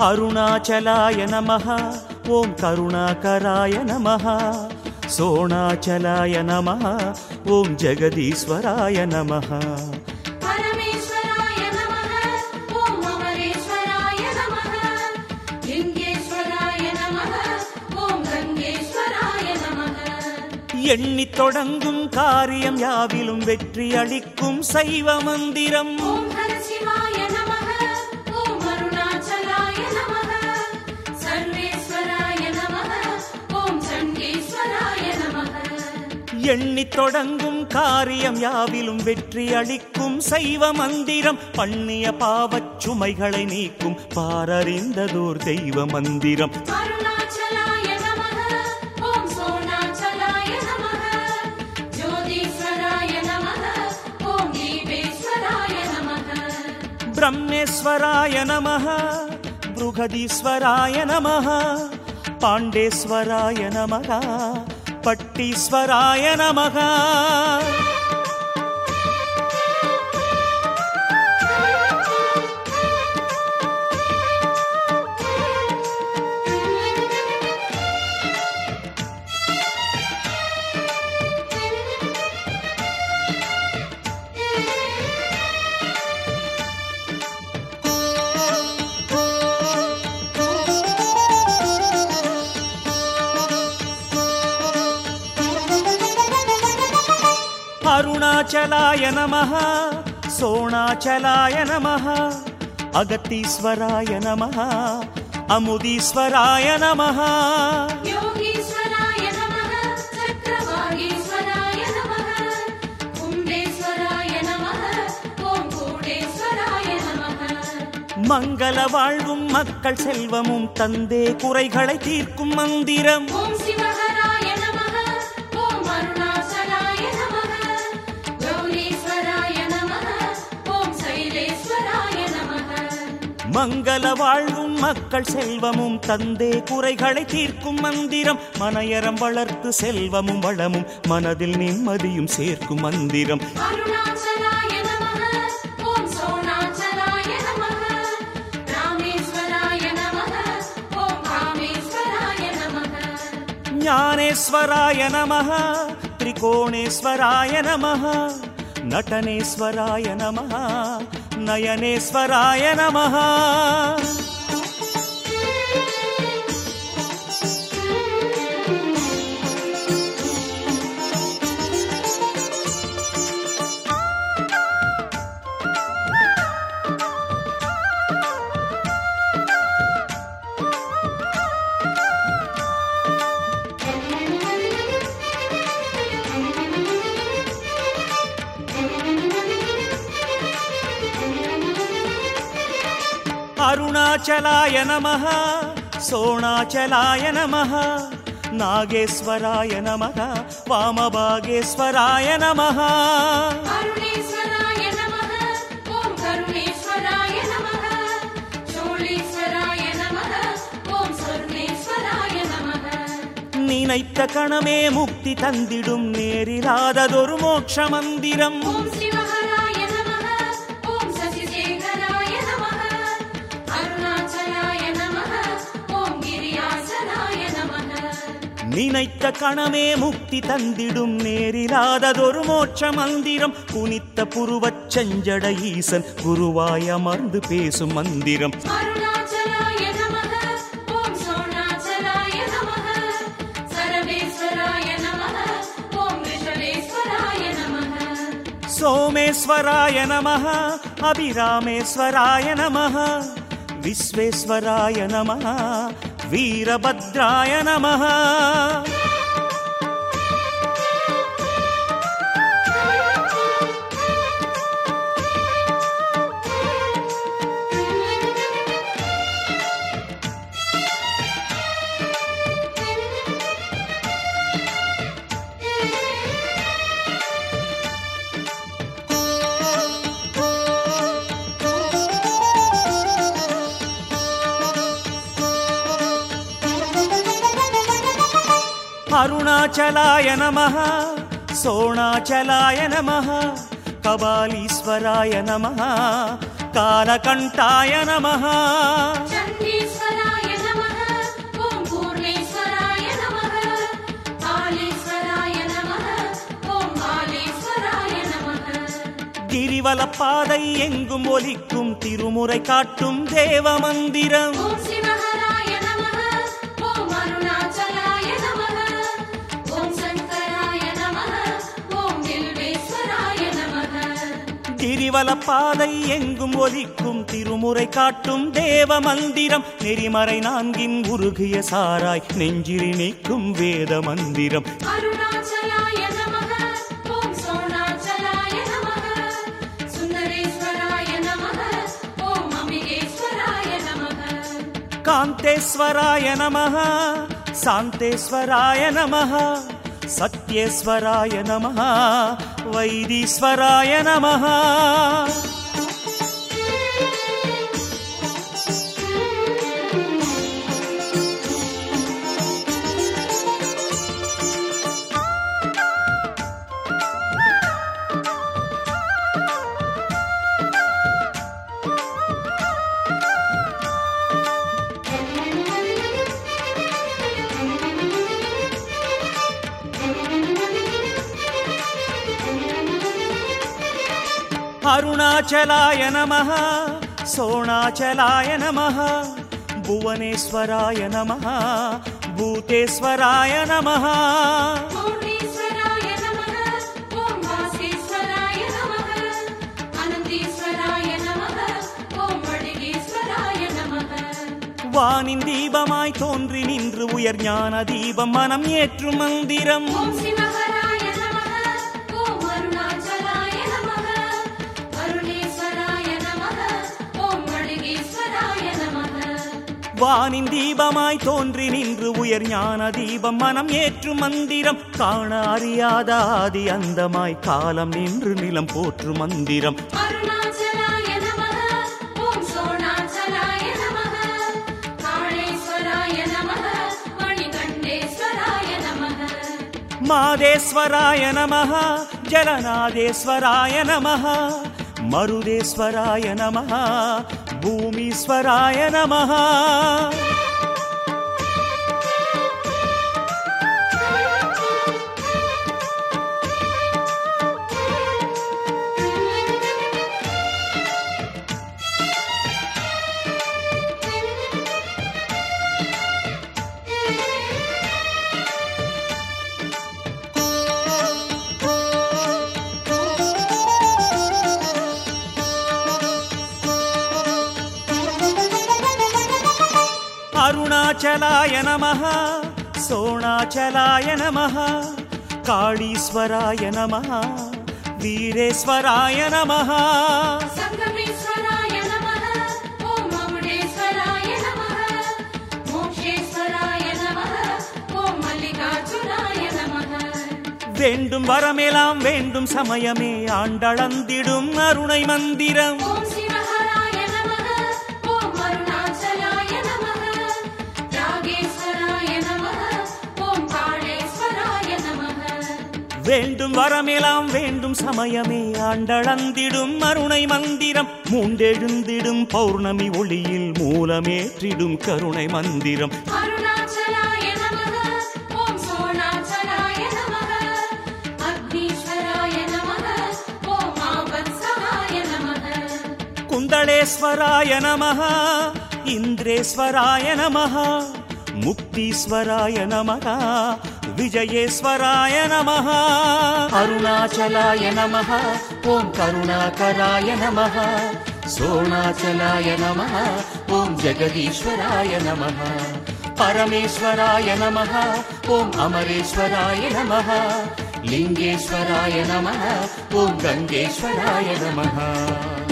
அருணாச்சலாய நமः ஓம் கருணாகராய நமः சோணாச்சலாய நமः ஓம் ஜெகதீஸ்வராய நமः परमेश्वराय नमः ॐ अमरेश्वराय नमः लिङ्गेश्वराय नमः ॐ गङ्गेश्वराय नमः எண்ணித் தொடங்கும் காரியம் யாவிலும் வெற்றி அளிக்கும் சைவ மந்திரம் ॐ हरशिवाय नमः ॐ अरुणाचलाय नमः सर्वेश्वराय नमः ॐ चण्डीश्वराय नमः எண்ணித் தொடங்கும் காரியம் யாவிலும் வெற்றி அளிக்கும் சைவ மந்திரம் பண்ணிய பாவச் சுமைகளை நீக்கும் பாரறிந்ததோர் தெய்வ மந்திரம் अरुणाचलाय नमः ॐ सोणाचलाय नमः ज्योतीश्वराय नमः ॐ दीपेश्वराय नमः பிரம்மேஸ்வராய நமः பிருகதீஸ்வராய நமः பாண்டேஸ்வராய நமः பட்டீஸ்வராய நமः அருணாச்சலாய நமः சோணாச்சலாய நமः அகத்தீஸ்வராய நமः அமுதீஸ்வராய நமः योगीश्वराय नमः चक्रवागीश्वराय नमः कुम्भेश्वराय नमः ॐ कूडेश्वराय नमः மங்கள வாழ்வும் மக்கள் செல்வமும் தந்தே குறைகளை தீர்க்கும் மந்திரம் ॐ शिवहराय नमः ॐ अरुणाचलाय नमः गौरीश्वराय नमः ॐ शैलेश्वराय नमः மங்கள வாழ்வும் மக்கள் செல்வமும் தந்தே குறைகளை தீர்க்கும் மந்திரம் மனையறம் வளர்த்து செல்வமும் வளமும் மனதில் நிம்மதியும் சேர்க்கும் மந்திரம் अरुणाचलाय नमः ॐ सोणाचलाय नमः रामेश्वराय नमः ॐ कामेश्वराय नमः ஞானேஸ்வராய நமः திரிகோணேஸ்வராய நமः நடனேஸ்வராய நமः நயனேஸ்வராய நமः அருணாச்சலாய நமः சோணாச்சலாய நமः நாகேஸ்வராய நமः வாமபாகேஸ்வராய நமः अरुणेश्वराय नमः ॐ करुणेश्वराय नमः शोळीश्वराय नमः ॐ स्वर्णेश्वराय नमः நினைத்த கணமே முக்தி தந்திடும் நேரிலாததொரு மோட்ச மந்திரம் ॐ शिवहराय नमः ॐ शशिशेखराय नमः अरुणाचलाय नमः ॐ गिरियाचलाय नमः நினைத்த கணமே முக்தி தந்திடும் நேரிலாததொரு மோட்ச மந்திரம் குனித்த புருவச் செஞ்சட ஈசன் குருவாய் அமர்ந்து பேசும் மந்திரம் अरुणाचलाय नमः ॐ सोणाचलाय नमः सर्वेश्वराय नमः ॐ ऋषभेश्वराय नमः சோமேஸ்வராய நமः அபிராமேஸ்வராய நமः விஸ்வேஸ்வராய நமः வீரபத்ராய நமः அருணாச்சலாய நமः சோணாச்சலாய நமः கபாலீஸ்வராய நமः காலகண்டாய நமः चण्डीश्वराय கிரிவலப்பாதை எங்கும் ஒலிக்கும் திருமுறை காட்டும் தேவ மந்திரம் ஓம் சிவஹராய நமः ஓம் அருணாச்சலாய நமः ஓம் சங்கராய நமः ஓம் வில்வேஸ்வராய நமः கிரிவலப்பாதை எங்கும் ஒலிக்கும் திருமுறை காட்டும் தேவ மந்திரம் நெறிமறை நான்கின் உருகிய சாராய் நெஞ்சிரி நீக்கும் வேத மந்திரம் அருணாச்சலாய நமः ஓம் சோணாச்சலாய நமः சுந்தரேஸ்வராய நமः ஓம் அம்பிகேஸ்வராய நமः காந்தேஸ்வராய நமः சாந்தேஸ்வராய நமः சத்யேஸ்வராய நமः வைதீஸ்வராய நமः அருணாச்சலாய நமः சோணாச்சலாய நமः புவனேஸ்வராய நமः பூதேஸ்வராய நமः பூர்ணேஸ்வராய நமः ஓம் வாசேஸ்வராய நமः அனந்தீஸ்வராய நமः ஓம் வடிகேஸ்வராய நமः வானின் தீபமாய் தோன்றி நின்று உயர் ஞான தீபம் மனம் ஏற்றும் மந்திரம் ஓம் சிவஹராய நமः ஓம் அருணாச்சலாய நமः அருணேஸ்வராய நமः ஓம் வடிகேஸ்வராய நமः வானின் தீபமாய் தோன்றி நின்று உயர் ஞான தீபம் மனம் ஏற்றும் மந்திரம் காண அறியாத ஆதி அந்தமாய் காலம் நின்று நிலம் போற்று மந்திரம் அருணாச்சலாய நமः ஓம் சோணாச்சலாய நமः காளேஸ்வராய நமः மணிகண்டேஸ்வராய நமः மாதேஸ்வராய நமः ஜலநாதேஸ்வராய நமः மருதேஸ்வராய நமः பூமீஸ்வராய நமः அருணாச்சலாய நமः சோணாச்சலாய நமः காளீஸ்வராய நமः வீரேஸ்வராய நமः சங்கமேஸ்வராய நமः ஓம் அமுடேஸ்வராய நமः மோக்ஷேஸ்வராய நமः ஓம் மல்லிகார்ஜுனாய நமः வேண்டும் வரமெல்லாம் வேண்டும் சமயமே ஆண்டளந்திடும் அருணை மந்திரம் ஓம் சிவஹராய நமः ஓம் அருணாச்சலாய நமः ராகேஸ்வராய நமः ஓம் காளேஸ்வராய நமः வேண்டும் வரமெல்லாம் வேண்டும் சமயமே ஆண்டளந்திடும் அருணை மந்திரம் மூண்டெழுந்திடும் பௌர்ணமி ஒளியில் மூலமேற்றிடும் கருணை மந்திரம் அருணாச்சலாய நமः ஓம் சோணாச்சலாய நமः அக்னீஸ்வராய நமः ஓம் ஆபத்சகாய நமः குந்தளேஸ்வராய நமः இந்திரேஸ்வராய நமः முக்தீஸ்வராய நமः விஜயேஸ்வராய நமः அருணாச்சலாய நமः ஓம் கருணாகராய நமः சோணாச்சலாய நமः ஓம் ஜெகதீஸ்வராய நமः பரமேஸ்வராய நமः ஓம் அமரேஸ்வராய நமः லிங்கேஸ்வராய நமः ஓம் கங்கேஸ்வராய நமः